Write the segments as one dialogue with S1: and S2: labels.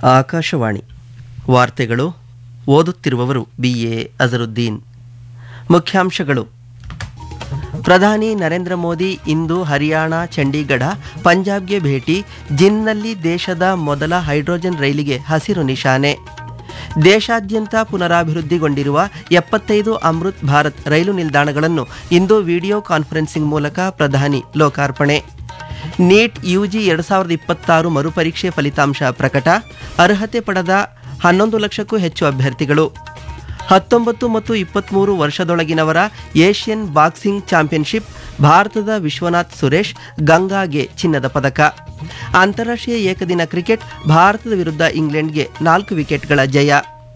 S1: ಆಕಾಶವಾಣಿ ವಾರ್ತೆಗಳು ಓದುತ್ತಿರುವವರು B A Azharuddin ಮುಖ್ಯಾಂಶಗಳು ಪ್ರಧಾನಿ ನರೇಂದ್ರ ಮೋದಿ ಇಂದು ಹರಿಯಾಣ ಚಂಡೀಗಢ ಪಂಜಾಬ್ಗೆ ಭೇಟಿ ಜಿನ್ನಲ್ಲಿ ದೇಶದ ಮೊದಲ ಹೈಡ್ರೋಜನ್ ರೈಲಿಗೆ ಹಸಿರು ನಿಶಾನೆ ದೇಶಾದ್ಯಂತ ಪುನರಾಭಿವೃದ್ಧಿಗೊಂಡಿರುವ ಎಪ್ಪತ್ತೈದು ಅಮೃತ್ ಭಾರತ್ ರೈಲು ನಿಲ್ದಾಣಗಳನ್ನು ಇಂದು ವಿಡಿಯೋ ಕಾನ್ಫರೆನ್ಸಿಂಗ್ ಮೂಲಕ ಪ್ರಧಾನಿ ಲೋಕಾರ್ಪಣೆ ನೀಟ್ ಯುಜಿ ಎರಡು ಸಾವಿರದ ಇಪ್ಪತ್ತಾರು ಮರುಪರೀಕ್ಷೆ ಫಲಿತಾಂಶ ಪ್ರಕಟ ಅರ್ಹತೆ ಪಡೆದ ಹನ್ನೊಂದು ಲಕ್ಷಕ್ಕೂ ಹೆಚ್ಚು ಅಭ್ಯರ್ಥಿಗಳು ಹತ್ತೊಂಬತ್ತು ಮತ್ತು ಇಪ್ಪತ್ತ್ಮೂರು ವರ್ಷದೊಳಗಿನವರ ಏಷ್ಯನ್ ಬಾಕ್ಸಿಂಗ್ ಚಾಂಪಿಯನ್ಶಿಪ್ ಭಾರತದ ವಿಶ್ವನಾಥ್ ಸುರೇಶ್ ಗಂಗಾಗೆ ಚಿನ್ನದ ಪದಕ ಅಂತಾರಾಷ್ಟ್ರೀಯ ಏಕದಿನ ಕ್ರಿಕೆಟ್ ಭಾರತದ ವಿರುದ್ಧ ಇಂಗ್ಲೆಂಡ್ಗೆ ನಾಲ್ಕು ವಿಕೆಟ್ಗಳ ಜಯ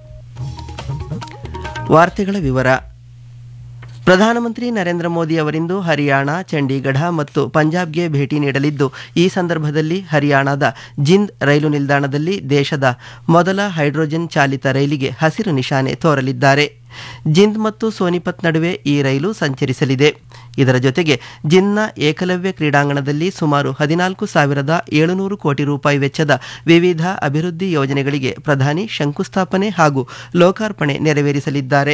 S1: ವಾರ್ತೆಗಳ ವಿವರ ಪ್ರಧಾನಮಂತ್ರಿ ನರೇಂದ್ರ ಮೋದಿ ಅವರಿಂದು ಹರಿಯಾಣ ಚಂಡೀಗಢ ಮತ್ತು ಪಂಜಾಬ್ಗೆ ಭೇಟಿ ನೀಡಲಿದ್ದು ಈ ಸಂದರ್ಭದಲ್ಲಿ ಹರಿಯಾಣದ ಜಿಂದ್ ರೈಲು ನಿಲ್ದಾಣದಲ್ಲಿ ದೇಶದ ಮೊದಲ ಹೈಡ್ರೋಜನ್ ಚಾಲಿತ ರೈಲಿಗೆ ಹಸಿರು ನಿಶಾನೆ ತೋರಲಿದ್ದಾರೆ ಜಿಂದ್ ಮತ್ತು ಸೋನಿಪತ್ ನಡುವೆ ಈ ರೈಲು ಸಂಚರಿಸಲಿದೆ ಇದರ ಜೊತೆಗೆ ಜಿನ್ನ ಏಕಲವ್ಯ ಕ್ರೀಡಾಂಗಣದಲ್ಲಿ ಸುಮಾರು ಹದಿನಾಲ್ಕು ಸಾವಿರದ ಏಳುನೂರು ಕೋಟಿ ರೂಪಾಯಿ ವೆಚ್ಚದ ವಿವಿಧ ಅಭಿವೃದ್ಧಿ ಯೋಜನೆಗಳಿಗೆ ಪ್ರಧಾನಿ ಶಂಕುಸ್ಥಾಪನೆ ಹಾಗೂ ಲೋಕಾರ್ಪಣೆ ನೆರವೇರಿಸಲಿದ್ದಾರೆ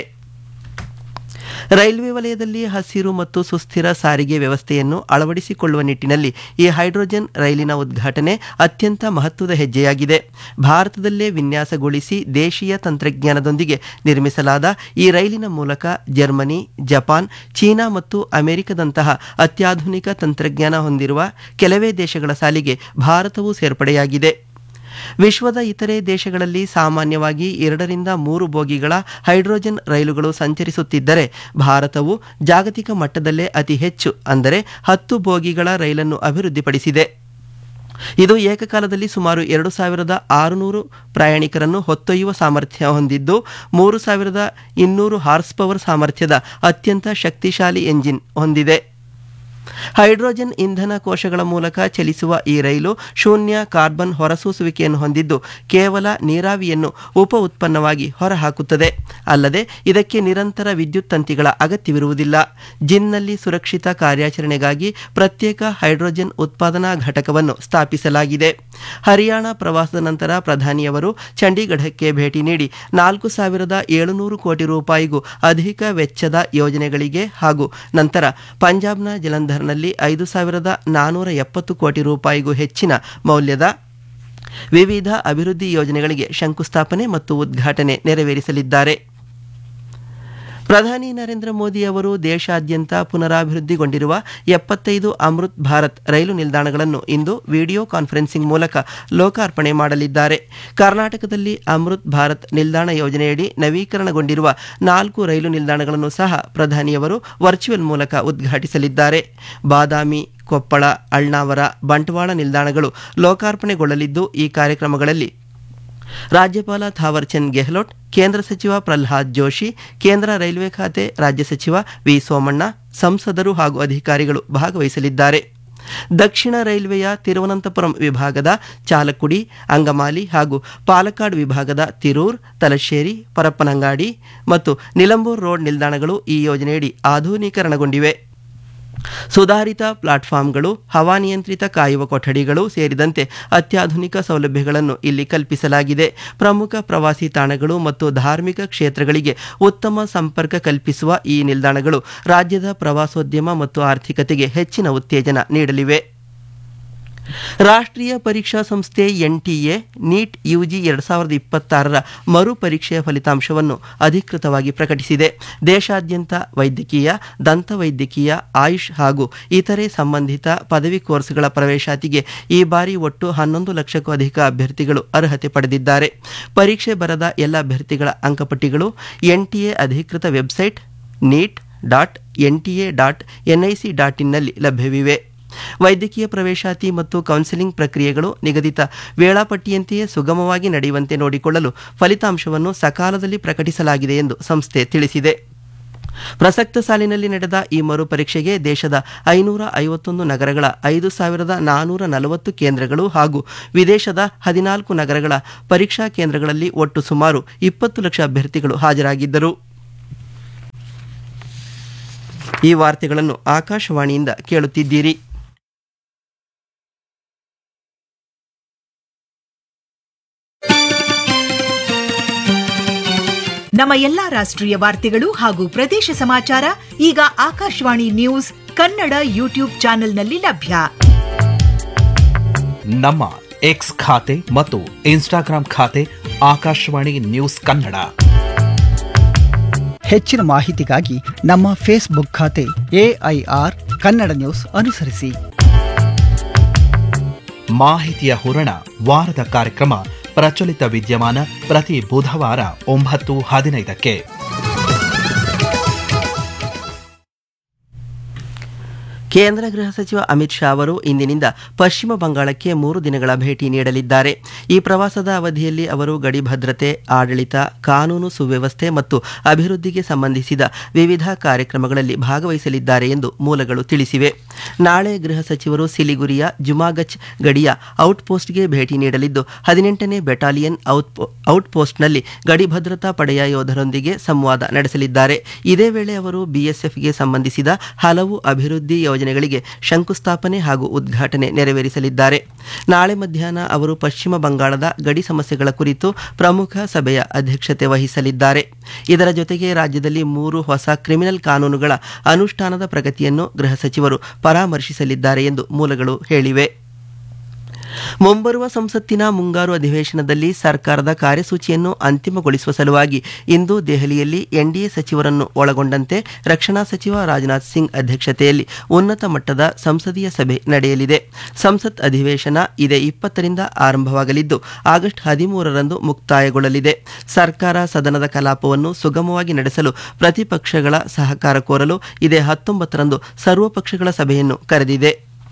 S1: ರೈಲ್ವೆ ವಲಯದಲ್ಲಿ ಹಸಿರು ಮತ್ತು ಸುಸ್ಥಿರ ಸಾರಿಗೆ ವ್ಯವಸ್ಥೆಯನ್ನು ಅಳವಡಿಸಿಕೊಳ್ಳುವ ನಿಟ್ಟಿನಲ್ಲಿ ಈ ಹೈಡ್ರೋಜನ್ ರೈಲಿನ ಉದ್ಘಾಟನೆ ಅತ್ಯಂತ ಮಹತ್ವದ ಹೆಜ್ಜೆಯಾಗಿದೆ ಭಾರತದಲ್ಲೇ ವಿನ್ಯಾಸಗೊಳಿಸಿ ದೇಶೀಯ ತಂತ್ರಜ್ಞಾನದೊಂದಿಗೆ ನಿರ್ಮಿಸಲಾದ ಈ ರೈಲಿನ ಮೂಲಕ ಜರ್ಮನಿ ಜಪಾನ್ ಚೀನಾ ಮತ್ತು ಅಮೆರಿಕದಂತಹ ಅತ್ಯಾಧುನಿಕ ತಂತ್ರಜ್ಞಾನ ಹೊಂದಿರುವ ಕೆಲವೇ ದೇಶಗಳ ಸಾಲಿಗೆ ಭಾರತವು ಸೇರ್ಪಡೆಯಾಗಿದೆ ವಿಶ್ವದ ಇತರೆ ದೇಶಗಳಲ್ಲಿ ಸಾಮಾನ್ಯವಾಗಿ ಎರಡರಿಂದ ಮೂರು ಬೋಗಿಗಳ ಹೈಡ್ರೋಜನ್ ರೈಲುಗಳು ಸಂಚರಿಸುತ್ತಿದ್ದರೆ ಭಾರತವು ಜಾಗತಿಕ ಮಟ್ಟದಲ್ಲೇ ಅತಿ ಹೆಚ್ಚು ಅಂದರೆ ಹತ್ತು ಬೋಗಿಗಳ ರೈಲನ್ನು ಅಭಿವೃದ್ಧಿಪಡಿಸಿದೆ ಇದು ಏಕಕಾಲದಲ್ಲಿ ಸುಮಾರು ಎರಡು ಸಾವಿರದ ಆರುನೂರು ಪ್ರಯಾಣಿಕರನ್ನು ಹೊತ್ತೊಯ್ಯುವ ಸಾಮರ್ಥ್ಯ ಹೊಂದಿದ್ದು ಮೂರು ಸಾವಿರದ ಇನ್ನೂರು ಹಾರ್ಸ್ ಪವರ್ ಸಾಮರ್ಥ್ಯದ ಅತ್ಯಂತ ಶಕ್ತಿಶಾಲಿ ಎಂಜಿನ್ ಹೊಂದಿದೆ ಹೈಡ್ರೋಜನ್ ಇಂಧನ ಕೋಶಗಳ ಮೂಲಕ ಚಲಿಸುವ ಈ ರೈಲು ಶೂನ್ಯ ಕಾರ್ಬನ್ ಹೊರಸೂಸುವಿಕೆಯನ್ನು ಹೊಂದಿದ್ದು ಕೇವಲ ನೀರಾವಿಯನ್ನು ಉಪ ಉತ್ಪನ್ನವಾಗಿ ಹೊರಹಾಕುತ್ತದೆ ಅಲ್ಲದೆ ಇದಕ್ಕೆ ನಿರಂತರ ವಿದ್ಯುತ್ ತಂತಿಗಳ ಅಗತ್ಯವಿರುವುದಿಲ್ಲ ಜಿನ್ನಲ್ಲಿ ಸುರಕ್ಷಿತ ಕಾರ್ಯಾಚರಣೆಗಾಗಿ ಪ್ರತ್ಯೇಕ ಹೈಡ್ರೋಜನ್ ಉತ್ಪಾದನಾ ಘಟಕವನ್ನು ಸ್ಥಾಪಿಸಲಾಗಿದೆ ಹರಿಯಾಣ ಪ್ರವಾಸದ ನಂತರ ಪ್ರಧಾನಿಯವರು ಚಂಡೀಗಢಕ್ಕೆ ಭೇಟಿ ನೀಡಿ ನಾಲ್ಕು ಸಾವಿರದ ಏಳುನೂರು ಕೋಟಿ ರೂಪಾಯಿಗೂ ಅಧಿಕ ವೆಚ್ಚದ ಯೋಜನೆಗಳಿಗೆ ಹಾಗೂ ನಂತರ ಪಂಜಾಬ್ನ ಜಲಂಧರ್ನಲ್ಲಿ ಐದು ಸಾವಿರದ ನಾನೂರ ಎಪ್ಪತ್ತು ಕೋಟಿ ರೂಪಾಯಿಗೂ ಹೆಚ್ಚಿನ ಮೌಲ್ಯದ ವಿವಿಧ ಅಭಿವೃದ್ಧಿ ಯೋಜನೆಗಳಿಗೆ ಶಂಕುಸ್ಥಾಪನೆ ಮತ್ತು ಉದ್ಘಾಟನೆ ನೆರವೇರಿಸಲಿದ್ದಾರೆ ಪ್ರಧಾನಿ ನರೇಂದ್ರ ಮೋದಿ ಅವರು ದೇಶಾದ್ಯಂತ ಪುನರಾಭಿವೃದ್ಧಿಗೊಂಡಿರುವ ಎಪ್ಪತ್ತೈದು ಅಮೃತ್ ಭಾರತ್ ರೈಲು ನಿಲ್ದಾಣಗಳನ್ನು ಇಂದು ವಿಡಿಯೋ ಕಾನ್ಫರೆನ್ಸಿಂಗ್ ಮೂಲಕ ಲೋಕಾರ್ಪಣೆ ಮಾಡಲಿದ್ದಾರೆ ಕರ್ನಾಟಕದಲ್ಲಿ ಅಮೃತ್ ಭಾರತ್ ನಿಲ್ದಾಣ ಯೋಜನೆಯಡಿ ನವೀಕರಣಗೊಂಡಿರುವ ನಾಲ್ಕು ರೈಲು ನಿಲ್ದಾಣಗಳನ್ನು ಸಹ ಪ್ರಧಾನಿಯವರು ವರ್ಚುವಲ್ ಮೂಲಕ ಉದ್ಘಾಟಿಸಲಿದ್ದಾರೆ ಬಾದಾಮಿ ಕೊಪ್ಪಳ ಅಳ್ನಾವರ ಬಂಟ್ವಾಳ ನಿಲ್ದಾಣಗಳು ಲೋಕಾರ್ಪಣೆಗೊಳ್ಳಲಿದ್ದು ಈ ಕಾರ್ಯಕ್ರಮಗಳಲ್ಲಿ ರಾಜ್ಯಪಾಲ ಥಾವರ್ಚಂದ್ ಗೆಹ್ಲೋಟ್ ಕೇಂದ್ರ ಸಚಿವ ಪ್ರಹ್ಲಾದ್ ಜೋಶಿ ಕೇಂದ್ರ ರೈಲ್ವೆ ಖಾತೆ ರಾಜ್ಯ ಸಚಿವ ವಿ ಸೋಮಣ್ಣ ಸಂಸದರು ಹಾಗೂ ಅಧಿಕಾರಿಗಳು ಭಾಗವಹಿಸಲಿದ್ದಾರೆ ದಕ್ಷಿಣ ರೈಲ್ವೆಯ ತಿರುವನಂತಪುರಂ ವಿಭಾಗದ ಚಾಲಕ್ಕುಡಿ ಅಂಗಮಾಲಿ ಹಾಗೂ ಪಾಲಕ್ಕಾಡ್ ವಿಭಾಗದ ತಿರೂರ್ ತಲಶ್ಶೇರಿ ಪರಪ್ಪನಂಗಾಡಿ ಮತ್ತು ನಿಲಂಬೂರ್ ರೋಡ್ ನಿಲ್ದಾಣಗಳು ಈ ಯೋಜನೆಯಡಿ ಆಧುನೀಕರಣಗೊಂಡಿವೆ ಸುಧಾರಿತ ಪ್ಲಾಟ್ಫಾರ್ಮ್ಗಳು ಹವಾನಿಯಂತ್ರಿತ ಕಾಯುವ ಕೊಠಡಿಗಳು ಸೇರಿದಂತೆ ಅತ್ಯಾಧುನಿಕ ಸೌಲಭ್ಯಗಳನ್ನು ಇಲ್ಲಿ ಕಲ್ಪಿಸಲಾಗಿದೆ ಪ್ರಮುಖ ಪ್ರವಾಸಿ ತಾಣಗಳು ಮತ್ತು ಧಾರ್ಮಿಕ ಕ್ಷೇತ್ರಗಳಿಗೆ ಉತ್ತಮ ಸಂಪರ್ಕ ಕಲ್ಪಿಸುವ ಈ ನಿಲ್ದಾಣಗಳು ರಾಜ್ಯದ ಪ್ರವಾಸೋದ್ಯಮ ಮತ್ತು ಆರ್ಥಿಕತೆಗೆ ಹೆಚ್ಚಿನ ಉತ್ತೇಜನ ನೀಡಲಿವೆ ರಾಷ್ಟ್ರೀಯ ಪರೀಕ್ಷಾ ಸಂಸ್ಥೆ ಎನ್ಟಿಎ ನೀಟ್ ಯುಜಿ ಎರಡು ಸಾವಿರದ ಇಪ್ಪತ್ತಾರರ ಮರು ಪರೀಕ್ಷೆಯ ಫಲಿತಾಂಶವನ್ನು ಅಧಿಕೃತವಾಗಿ ಪ್ರಕಟಿಸಿದೆ ದೇಶಾದ್ಯಂತ ವೈದ್ಯಕೀಯ ದಂತವೈದ್ಯಕೀಯ ಆಯುಷ್ ಹಾಗೂ ಇತರೆ ಸಂಬಂಧಿತ ಪದವಿ ಕೋರ್ಸ್ಗಳ ಪ್ರವೇಶಾತಿಗೆ ಈ ಬಾರಿ ಒಟ್ಟು ಹನ್ನೊಂದು ಲಕ್ಷಕ್ಕೂ ಅಧಿಕ ಅಭ್ಯರ್ಥಿಗಳು ಅರ್ಹತೆ ಪಡೆದಿದ್ದಾರೆ ಪರೀಕ್ಷೆ ಬರದ ಎಲ್ಲ ಅಭ್ಯರ್ಥಿಗಳ ಅಂಕಪಟ್ಟಿಗಳು ಎನ್ಟಿಎ ಅಧಿಕೃತ website NEET dot NTA dot NIC ಡಾಟ್ ಇನ್ನಲ್ಲಿ ಲಭ್ಯವಿವೆ ವೈದ್ಯಕೀಯ ಪ್ರವೇಶಾತಿ ಮತ್ತು ಕೌನ್ಸೆಲಿಂಗ್ ಪ್ರಕ್ರಿಯೆಗಳು ನಿಗದಿತ ವೇಳಾಪಟ್ಟಿಯಂತೆಯೇ ಸುಗಮವಾಗಿ ನಡೆಯುವಂತೆ ನೋಡಿಕೊಳ್ಳಲು ಫಲಿತಾಂಶವನ್ನು ಸಕಾಲದಲ್ಲಿ ಪ್ರಕಟಿಸಲಾಗಿದೆ ಎಂದು ಸಂಸ್ಥೆ ತಿಳಿಸಿದೆ ಪ್ರಸಕ್ತ ಸಾಲಿನಲ್ಲಿ ನಡೆದ ಈ ಮರು ಪರೀಕ್ಷೆಗೆ ದೇಶದ ಐನೂರ ಐವತ್ತೊಂದು ನಗರಗಳ ಐದು ಸಾವಿರದ ನಾನೂರ ನಲವತ್ತು ಕೇಂದ್ರಗಳು ಹಾಗೂ ವಿದೇಶದ ಹದಿನಾಲ್ಕು ನಗರಗಳ ಪರೀಕ್ಷಾ ಕೇಂದ್ರಗಳಲ್ಲಿ ಒಟ್ಟು ಸುಮಾರು ಇಪ್ಪತ್ತು ಲಕ್ಷ ಅಭ್ಯರ್ಥಿಗಳು ಹಾಜರಾಗಿದ್ದರು ಈ ವಾರ್ತೆಗಳನ್ನು ಆಕಾಶವಾಣಿಯಿಂದ ಕೇಳುತ್ತಿದ್ದೀರಿ
S2: ನಮ್ಮ ಎಲ್ಲಾ ರಾಷ್ಟ್ರೀಯ ವಾರ್ತೆಗಳು ಹಾಗೂ ಪ್ರದೇಶ ಸಮಾಚಾರ ಈಗ ಆಕಾಶವಾಣಿ ನ್ಯೂಸ್ ಕನ್ನಡ ಯೂಟ್ಯೂಬ್ ಚಾನೆಲ್ನಲ್ಲಿ ಲಭ್ಯ
S3: ನಮ್ಮ ಎಕ್ಸ್ ಖಾತೆ ಮತ್ತು ಇನ್ಸ್ಟಾಗ್ರಾಂ ಖಾತೆ ಆಕಾಶವಾಣಿ ನ್ಯೂಸ್ ಕನ್ನಡ
S4: ಹೆಚ್ಚಿನ ಮಾಹಿತಿಗಾಗಿ ನಮ್ಮ ಫೇಸ್ಬುಕ್ ಖಾತೆ ಎಐಆರ್ ಕನ್ನಡ ನ್ಯೂಸ್ ಅನುಸರಿಸಿ
S3: ಮಾಹಿತಿಯ ಹೂರಣ ವಾರದ ಕಾರ್ಯಕ್ರಮ ಪ್ರಚಲಿತ ವಿದ್ಯಮಾನ ಪ್ರತಿ ಬುಧವಾರ ಒಂಬತ್ತು ಹದಿನೈದಕ್ಕೆ
S1: ಕೇಂದ್ರ ಗೃಹ ಸಚಿವ ಅಮಿತ್ ಶಾ ಅವರು ಇಂದಿನಿಂದ ಪಶ್ಚಿಮ ಬಂಗಾಳಕ್ಕೆ ಮೂರು ದಿನಗಳ ಭೇಟಿ ನೀಡಲಿದ್ದಾರೆ ಈ ಪ್ರವಾಸದ ಅವಧಿಯಲ್ಲಿ ಅವರು ಗಡಿ ಭದ್ರತೆ ಆಡಳಿತ ಕಾನೂನು ಸುವ್ಯವಸ್ಥೆ ಮತ್ತು ಅಭಿವೃದ್ಧಿಗೆ ಸಂಬಂಧಿಸಿದ ವಿವಿಧ ಕಾರ್ಯಕ್ರಮಗಳಲ್ಲಿ ಭಾಗವಹಿಸಲಿದ್ದಾರೆ ಎಂದು ಮೂಲಗಳು ತಿಳಿಸಿವೆ ನಾಳೆ ಗೃಹ ಸಚಿವರು ಸಿಲಿಗುರಿಯ ಜುಮಾಗಚ್ ಗಡಿಯ ಔಟ್ಪೋಸ್ಟ್ಗೆ ಭೇಟಿ ನೀಡಲಿದ್ದು ಹದಿನೆಂಟನೇ ಬೆಟಾಲಿಯನ್ ಔಟ್ ಔಟ್ಪೋಸ್ಟ್ನಲ್ಲಿ ಗಡಿ ಭದ್ರತಾ ಪಡೆಯ ಯೋಧರೊಂದಿಗೆ ಸಂವಾದ ನಡೆಸಲಿದ್ದಾರೆ ಇದೇ ವೇಳೆ ಅವರು ಬಿಎಸ್ಎಫ್ಗೆ ಸಂಬಂಧಿಸಿದ ಹಲವು ಅಭಿವೃದ್ಧಿ ಯೋಜನೆಗಳಿಗೆ ಶಂಕುಸ್ಥಾಪನೆ ಹಾಗೂ ಉದ್ಘಾಟನೆ ನೆರವೇರಿಸಲಿದ್ದಾರೆ ನಾಳೆ ಮಧ್ಯಾಹ್ನ ಅವರು ಪಶ್ಚಿಮ ಬಂಗಾಳದ ಗಡಿ ಸಮಸ್ಯೆಗಳ ಕುರಿತು ಪ್ರಮುಖ ಸಭೆಯ ಅಧ್ಯಕ್ಷತೆ ವಹಿಸಲಿದ್ದಾರೆ ಇದರ ಜೊತೆಗೆ ರಾಜ್ಯದಲ್ಲಿ ಮೂರು ಹೊಸ ಕ್ರಿಮಿನಲ್ ಕಾನೂನುಗಳ ಅನುಷ್ಠಾನದ ಪ್ರಗತಿಯನ್ನು ಗೃಹ ಸಚಿವರು ಪರಾಮರ್ಶಿಸಲಿದ್ದಾರೆ ಎಂದು ಮೂಲಗಳು ಹೇಳಿವೆ ಮುಂಬರುವ ಸಂಸತ್ತಿನ ಮುಂಗಾರು ಅಧಿವೇಶನದಲ್ಲಿ ಸರ್ಕಾರದ ಕಾರ್ಯಸೂಚಿಯನ್ನು ಅಂತಿಮಗೊಳಿಸುವ ಸಲುವಾಗಿ ಇಂದು ದೆಹಲಿಯಲ್ಲಿ ಎನ್ಡಿಎ ಸಚಿವರನ್ನು ಒಳಗೊಂಡಂತೆ ರಕ್ಷಣಾ ಸಚಿವ ರಾಜನಾಥ್ ಸಿಂಗ್ ಅಧ್ಯಕ್ಷತೆಯಲ್ಲಿ ಉನ್ನತ ಮಟ್ಟದ ಸಂಸದೀಯ ಸಭೆ ನಡೆಯಲಿದೆ ಸಂಸತ್ ಅಧಿವೇಶನ ಇದೇ ಇಪ್ಪತ್ತರಿಂದ ಆರಂಭವಾಗಲಿದ್ದು ಆಗಸ್ಟ್ ಹದಿಮೂರರಂದು ಮುಕ್ತಾಯಗೊಳ್ಳಲಿದೆ ಸರ್ಕಾರ ಸದನದ ಕಲಾಪವನ್ನು ಸುಗಮವಾಗಿ ನಡೆಸಲು ಪ್ರತಿಪಕ್ಷಗಳ ಸಹಕಾರ ಕೋರಲು ಇದೇ ಹತ್ತೊಂಬತ್ತರಂದು ಸರ್ವಪಕ್ಷಗಳ ಸಭೆಯನ್ನು ಕರೆದಿದೆ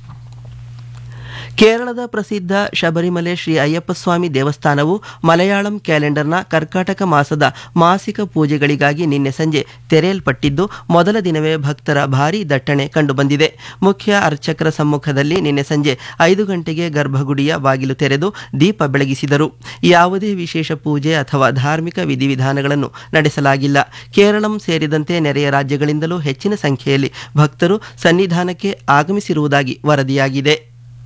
S1: ಕೇರಳದ ಪ್ರಸಿದ್ಧ ಶಬರಿಮಲೆ ಶ್ರೀ ಅಯ್ಯಪ್ಪ ಸ್ವಾಮಿ ದೇವಸ್ಥಾನವು ಮಲಯಾಳಂ ಕ್ಯಾಲೆಂಡರ್ನ ಕರ್ಕಾಟಕ ಮಾಸದ ಮಾಸಿಕ ಪೂಜೆಗಳಿಗಾಗಿ ನಿನ್ನೆ ಸಂಜೆ ತೆರೆಯಲ್ಪಟ್ಟಿದ್ದು ಮೊದಲ ದಿನವೇ ಭಕ್ತರ ಭಾರೀ ದಟ್ಟಣೆ ಕಂಡುಬಂದಿದೆ ಮುಖ್ಯ ಅರ್ಚಕರ ಸಮ್ಮುಖದಲ್ಲಿ ನಿನ್ನೆ ಸಂಜೆ ಐದು ಗಂಟೆಗೆ ಗರ್ಭಗುಡಿಯ ಬಾಗಿಲು ತೆರೆದು ದೀಪ ಬೆಳಗಿಸಿದರು ಯಾವುದೇ ವಿಶೇಷ ಪೂಜೆ ಅಥವಾ ಧಾರ್ಮಿಕ ವಿಧಿವಿಧಾನಗಳನ್ನು ನಡೆಸಲಾಗಿಲ್ಲ ಕೇರಳಂ ಸೇರಿದಂತೆ ನೆರೆಯ ರಾಜ್ಯಗಳಿಂದಲೂ ಹೆಚ್ಚಿನ ಸಂಖ್ಯೆಯಲ್ಲಿ ಭಕ್ತರು ಸನ್ನಿಧಾನಕ್ಕೆ ಆಗಮಿಸಿರುವುದಾಗಿ ವರದಿಯಾಗಿದೆ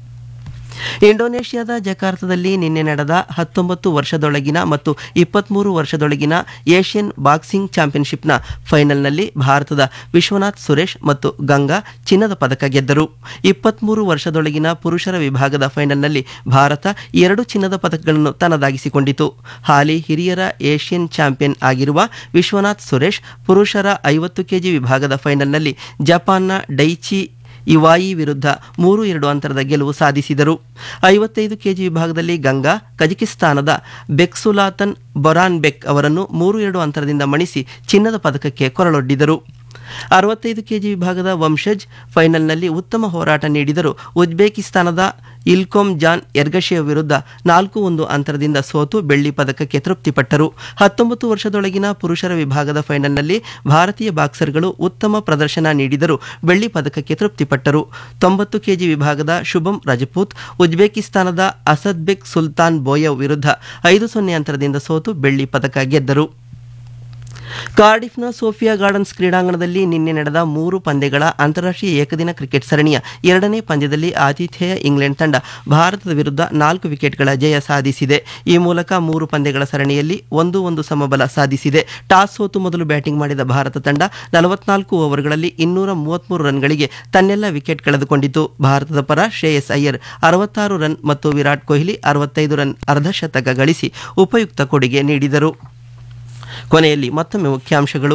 S1: ಇಂಡೋನೇಷ್ಯಾದ ಜಕಾರ್ತದಲ್ಲಿ ನಿನ್ನೆ ನಡೆದ ಹತ್ತೊಂಬತ್ತು ವರ್ಷದೊಳಗಿನ ಮತ್ತು ಇಪ್ಪತ್ತ್ಮೂರು ವರ್ಷದೊಳಗಿನ ಏಷ್ಯನ್ ಬಾಕ್ಸಿಂಗ್ ಚಾಂಪಿಯನ್ಶಿಪ್ನ ಫೈನಲ್ನಲ್ಲಿ ಭಾರತದ ವಿಶ್ವನಾಥ್ ಸುರೇಶ್ ಮತ್ತು ಗಂಗಾ ಚಿನ್ನದ ಪದಕ ಗೆದ್ದರು ಇಪ್ಪತ್ತ್ಮೂರು ವರ್ಷದೊಳಗಿನ ಪುರುಷರ ವಿಭಾಗದ ಫೈನಲ್ನಲ್ಲಿ ಭಾರತ ಎರಡು ಚಿನ್ನದ ಪದಕಗಳನ್ನು ತನ್ನದಾಗಿಸಿಕೊಂಡಿತು ಹಾಲಿ ಹಿರಿಯರ ಏಷ್ಯನ್ ಚಾಂಪಿಯನ್ ಆಗಿರುವ ವಿಶ್ವನಾಥ್ ಸುರೇಶ್ ಪುರುಷರ ಐವತ್ತು ಕೆಜಿ ವಿಭಾಗದ ಫೈನಲ್ನಲ್ಲಿ ಜಪಾನ್ನ ಡೈಚಿ ಇವಾಯಿ ವಿರುದ್ಧ ಮೂರು ಎರಡು ಅಂತರದ ಗೆಲುವು ಸಾಧಿಸಿದರು ಐವತ್ತೈದು ಕೆಜಿ ವಿಭಾಗದಲ್ಲಿ ಗಂಗಾ ಕಜಕಿಸ್ತಾನದ ಬೆಕ್ಸುಲಾತನ್ ಬೊರಾನ್ಬೆಕ್ ಅವರನ್ನು ಮೂರು ಎರಡು ಅಂತರದಿಂದ ಮಣಿಸಿ ಚಿನ್ನದ ಪದಕಕ್ಕೆ ಕೊರಳೊಡ್ಡಿದರು ಅರವತ್ತೈದು ಕೆಜಿ ವಿಭಾಗದ ವಂಶಜ್ ಫೈನಲ್ನಲ್ಲಿ ಉತ್ತಮ ಹೋರಾಟ ನೀಡಿದರು ಉಜ್ಬೇಕಿಸ್ತಾನದ ಇಲ್ಕೊಮ್ ಜಾನ್ ಎರ್ಗಶಿಯ ವಿರುದ್ಧ ನಾಲ್ಕು ಒಂದು ಅಂತರದಿಂದ ಸೋತು ಬೆಳ್ಳಿ ಪದಕಕ್ಕೆ ತೃಪ್ತಿಪಟ್ಟರು ಹತ್ತೊಂಬತ್ತು ವರ್ಷದೊಳಗಿನ ಪುರುಷರ ವಿಭಾಗದ ಫೈನಲ್ನಲ್ಲಿ ಭಾರತೀಯ ಬಾಕ್ಸರ್ಗಳು ಉತ್ತಮ ಪ್ರದರ್ಶನ ನೀಡಿದರು ಬೆಳ್ಳಿ ಪದಕಕ್ಕೆ ತೃಪ್ತಿಪಟ್ಟರು ತೊಂಬತ್ತು ಕೆಜಿ ವಿಭಾಗದ ಶುಭಂ ರಜಪೂತ್ ಉಜ್ಬೇಕಿಸ್ತಾನದ ಅಸದ್ಬೆಕ್ ಸುಲ್ತಾನ್ ಬೋಯವ್ ವಿರುದ್ಧ ಐದು ಸೊನ್ನೆ ಅಂತರದಿಂದ ಸೋತು ಬೆಳ್ಳಿ ಪದಕ ಗೆದ್ದರು ಕಾರ್ಡಿಫ್ನ ಸೋಫಿಯಾ ಗಾರ್ಡನ್ಸ್ ಕ್ರೀಡಾಂಗಣದಲ್ಲಿ ನಿನ್ನೆ ನಡೆದ ಮೂರು ಪಂದ್ಯಗಳ ಅಂತಾರಾಷ್ಟ್ರೀಯ ಏಕದಿನ ಕ್ರಿಕೆಟ್ ಸರಣಿಯ ಎರಡನೇ ಪಂದ್ಯದಲ್ಲಿ ಆತಿಥೇಯ ಇಂಗ್ಲೆಂಡ್ ತಂಡ ಭಾರತದ ವಿರುದ್ಧ ನಾಲ್ಕು ವಿಕೆಟ್ಗಳ ಜಯ ಸಾಧಿಸಿದೆ ಈ ಮೂಲಕ ಮೂರು ಪಂದ್ಯಗಳ ಸರಣಿಯಲ್ಲಿ ಒಂದು ಒಂದು ಸಮಬಲ ಸಾಧಿಸಿದೆ ಟಾಸ್ ಸೋತು ಮೊದಲು ಬ್ಯಾಟಿಂಗ್ ಮಾಡಿದ ಭಾರತ ತಂಡ ನಲವತ್ನಾಲ್ಕು ಓವರ್ಗಳಲ್ಲಿ ಇನ್ನೂರ ಮೂವತ್ಮೂರು ರನ್ಗಳಿಗೆ ತನ್ನೆಲ್ಲ ವಿಕೆಟ್ ಕಳೆದುಕೊಂಡಿತು ಭಾರತದ ಪರ ಶ್ರೇಯಸ್ ಅಯ್ಯರ್ ಅರವತ್ತಾರು ರನ್ ಮತ್ತು ವಿರಾಟ್ ಕೊಹ್ಲಿ ಅರವತ್ತೈದು ರನ್ ಅರ್ಧಶತಕ ಗಳಿಸಿ ಉಪಯುಕ್ತ ಕೊಡುಗೆ ನೀಡಿದರು ಕೊನೆಯಲ್ಲಿ ಮತ್ತೊಮ್ಮೆ ಮುಖ್ಯಾಂಶಗಳು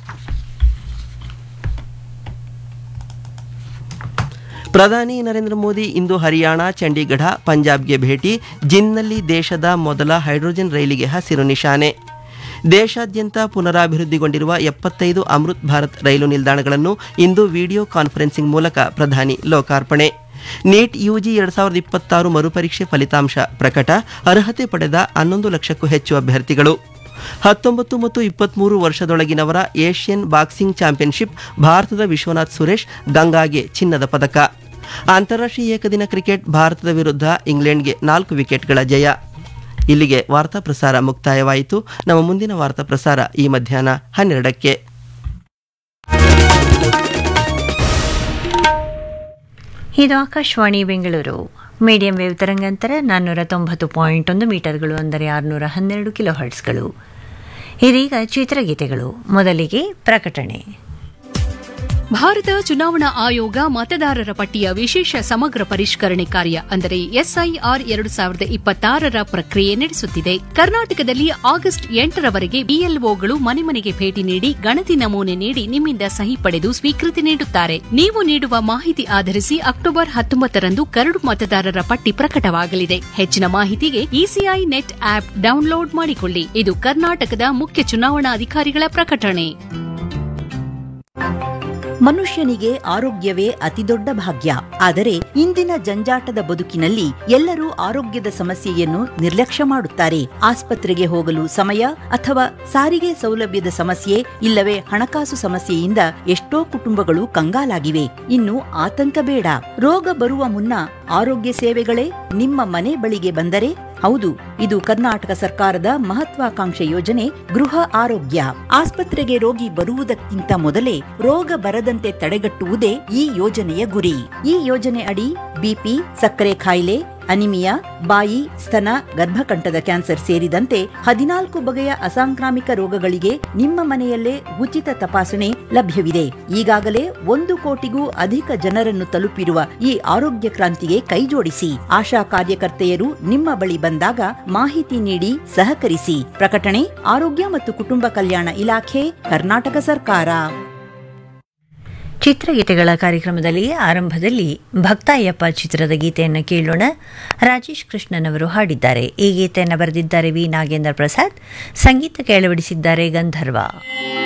S1: ಪ್ರಧಾನಿ ನರೇಂದ್ರ ಮೋದಿ ಇಂದು ಹರಿಯಾಣ ಚಂಡೀಗಢ ಪಂಜಾಬ್ಗೆ ಭೇಟಿ ಜಿನ್ನಲ್ಲಿ ದೇಶದ ಮೊದಲ ಹೈಡ್ರೋಜನ್ ರೈಲಿಗೆ ಹಸಿರು ನಿಶಾನೆ ದೇಶಾದ್ಯಂತ ಪುನರಾಭಿವೃದ್ಧಿಗೊಂಡಿರುವ ಎಪ್ಪತ್ತೈದು ಅಮೃತ್ ಭಾರತ್ ರೈಲು ನಿಲ್ದಾಣಗಳನ್ನು ಇಂದು ವಿಡಿಯೋ ಕಾನ್ಫರೆನ್ಸಿಂಗ್ ಮೂಲಕ ಪ್ರಧಾನಿ ಲೋಕಾರ್ಪಣೆ ನೀಟ್ ಯುಜಿ ಎರಡ್ ಸಾವಿರದ ಇಪ್ಪತ್ತಾರು ಮರುಪರೀಕ್ಷೆ ಫಲಿತಾಂಶ ಪ್ರಕಟ ಅರ್ಹತೆ ಪಡೆದ ಹನ್ನೊಂದು ಲಕ್ಷಕ್ಕೂ ಹೆಚ್ಚು ಅಭ್ಯರ್ಥಿಗಳು ಹತ್ತೊಂಬತ್ತು ಮತ್ತು ಇಪ್ಪತ್ತ್ಮೂರು ವರ್ಷದೊಳಗಿನವರ ಏಷ್ಯನ್ ಬಾಕ್ಸಿಂಗ್ ಚಾಂಪಿಯನ್ಶಿಪ್ ಭಾರತದ ವಿಶ್ವನಾಥ್ ಸುರೇಶ್ ಗಂಗಾಗೆ ಚಿನ್ನದ ಪದಕ ಅಂತಾರಾಷ್ಟ್ರೀಯ ಏಕದಿನ ಕ್ರಿಕೆಟ್ ಭಾರತದ ವಿರುದ್ಧ ಇಂಗ್ಲೆಂಡ್ಗೆ ನಾಲ್ಕು ವಿಕೆಟ್ಗಳ ಜಯ ಇಲ್ಲಿಗೆ ವಾರ್ತಾ ಪ್ರಸಾರ ಮುಕ್ತಾಯವಾಯಿತು ನಮ್ಮ ಮುಂದಿನ ವಾರ್ತಾ ಪ್ರಸಾರ ಈ ಮಧ್ಯಾಹ್ನ ಹನ್ನೆರಡಕ್ಕೆ
S5: ಇದು ಆಕಾಶವಾಣಿ ಬೆಂಗಳೂರು ಮೀಡಿಯಂ ವೇವ್ ತರಂಗಾಂತರ ನಾನ್ನೂರ ತೊಂಬತ್ತು ಪಾಯಿಂಟ್ ಒಂದು ಮೀಟರ್ಗಳು ಅಂದರೆ ಆರುನೂರ ಹನ್ನೆರಡು ಕಿಲೋ ಹರ್ಟ್ಸ್ಗಳು ಇದೀಗ ಚಿತ್ರಗೀತೆಗಳು ಮೊದಲಿಗೆ ಪ್ರಕಟಣೆ
S6: ಭಾರತ ಚುನಾವಣಾ ಆಯೋಗ ಮತದಾರರ ಪಟ್ಟಿಯ ವಿಶೇಷ ಸಮಗ್ರ ಪರಿಷ್ಕರಣೆ ಕಾರ್ಯ ಅಂದರೆ ಎಸ್ಐಆರ್ ಎರಡು ಸಾವಿರದ ಇಪ್ಪತ್ತಾರರ ಪ್ರಕ್ರಿಯೆ ನಡೆಸುತ್ತಿದೆ ಕರ್ನಾಟಕದಲ್ಲಿ ಆಗಸ್ಟ್ ಎಂಟರವರೆಗೆ ಬಿಎಲ್ಒಗಳು ಮನೆ ಮನೆಗೆ ಭೇಟಿ ನೀಡಿ ಗಣತಿ ನಮೂನೆ ನೀಡಿ ನಿಮ್ಮಿಂದ ಸಹಿ ಪಡೆದು ಸ್ವೀಕೃತಿ ನೀಡುತ್ತಾರೆ ನೀವು ನೀಡುವ ಮಾಹಿತಿ ಆಧರಿಸಿ ಅಕ್ಟೋಬರ್ ಹತ್ತೊಂಬತ್ತರಂದು ಕರಡು ಮತದಾರರ ಪಟ್ಟಿ ಪ್ರಕಟವಾಗಲಿದೆ ಹೆಚ್ಚಿನ ಮಾಹಿತಿಗೆ ಇಸಿಐ ನೆಟ್ ಆಪ್ ಡೌನ್ಲೋಡ್ ಮಾಡಿಕೊಳ್ಳಿ ಇದು ಕರ್ನಾಟಕದ ಮುಖ್ಯ ಚುನಾವಣಾಧಿಕಾರಿಗಳ ಪ್ರಕಟಣೆ
S7: ಮನುಷ್ಯನಿಗೆ ಆರೋಗ್ಯವೇ ಅತಿದೊಡ್ಡ ಭಾಗ್ಯ ಆದರೆ ಇಂದಿನ ಜಂಜಾಟದ ಬದುಕಿನಲ್ಲಿ ಎಲ್ಲರೂ ಆರೋಗ್ಯದ ಸಮಸ್ಯೆಯನ್ನು ನಿರ್ಲಕ್ಷ್ಯ ಮಾಡುತ್ತಾರೆ ಆಸ್ಪತ್ರೆಗೆ ಹೋಗಲು ಸಮಯ ಅಥವಾ ಸಾರಿಗೆ ಸೌಲಭ್ಯದ ಸಮಸ್ಯೆ ಇಲ್ಲವೇ ಹಣಕಾಸು ಸಮಸ್ಯೆಯಿಂದ ಎಷ್ಟೋ ಕುಟುಂಬಗಳು ಕಂಗಾಲಾಗಿವೆ ಇನ್ನು ಆತಂಕ ಬೇಡ ರೋಗ ಬರುವ ಮುನ್ನ ಆರೋಗ್ಯ ಸೇವೆಗಳೇ ನಿಮ್ಮ ಮನೆ ಬಳಿಗೆ ಬಂದರೆ ಹೌದು ಇದು ಕರ್ನಾಟಕ ಸರ್ಕಾರದ ಮಹತ್ವಾಕಾಂಕ್ಷೆ ಯೋಜನೆ ಗೃಹ ಆರೋಗ್ಯ ಆಸ್ಪತ್ರೆಗೆ ರೋಗಿ ಬರುವುದಕ್ಕಿಂತ ಮೊದಲೇ ರೋಗ ಬರದಂತೆ ತಡೆಗಟ್ಟುವುದೇ ಈ ಯೋಜನೆಯ ಗುರಿ ಈ ಯೋಜನೆ ಅಡಿ ಬಿಪಿ ಸಕ್ಕರೆ ಕಾಯಿಲೆ ಅನಿಮಿಯಾ ಬಾಯಿ ಸ್ತನ ಗರ್ಭಕಂಠದ ಕ್ಯಾನ್ಸರ್ ಸೇರಿದಂತೆ ಹದಿನಾಲ್ಕು ಬಗೆಯ ಅಸಾಂಕ್ರಾಮಿಕ ರೋಗಗಳಿಗೆ ನಿಮ್ಮ ಮನೆಯಲ್ಲೇ ಉಚಿತ ತಪಾಸಣೆ ಲಭ್ಯವಿದೆ ಈಗಾಗಲೇ ಒಂದು ಕೋಟಿಗೂ ಅಧಿಕ ಜನರನ್ನು ತಲುಪಿರುವ ಈ ಆರೋಗ್ಯ ಕ್ರಾಂತಿಗೆ ಕೈಜೋಡಿಸಿ ಆಶಾ ಕಾರ್ಯಕರ್ತೆಯರು ನಿಮ್ಮ ಬಳಿ ಬಂದಾಗ ಮಾಹಿತಿ ನೀಡಿ ಸಹಕರಿಸಿ ಪ್ರಕಟಣೆ ಆರೋಗ್ಯ ಮತ್ತು ಕುಟುಂಬ ಕಲ್ಯಾಣ ಇಲಾಖೆ ಕರ್ನಾಟಕ ಸರ್ಕಾರ
S5: ಚಿತ್ರಗೀತೆಗಳ ಕಾರ್ಯಕ್ರಮದಲ್ಲಿ ಆರಂಭದಲ್ಲಿ ಭಕ್ತಾಯಪ್ಪ ಚಿತ್ರದ ಗೀತೆಯನ್ನು ಕೇಳೋಣ ರಾಜೇಶ್ ಕೃಷ್ಣನ್ ಅವರು ಹಾಡಿದ್ದಾರೆ ಈ ಗೀತೆಯನ್ನು ಬರೆದಿದ್ದಾರೆ ವಿ ನಾಗೇಂದ್ರ ಪ್ರಸಾದ್ ಸಂಗೀತಕ್ಕೆ ಅಳವಡಿಸಿದ್ದಾರೆ ಗಂಧರ್ವ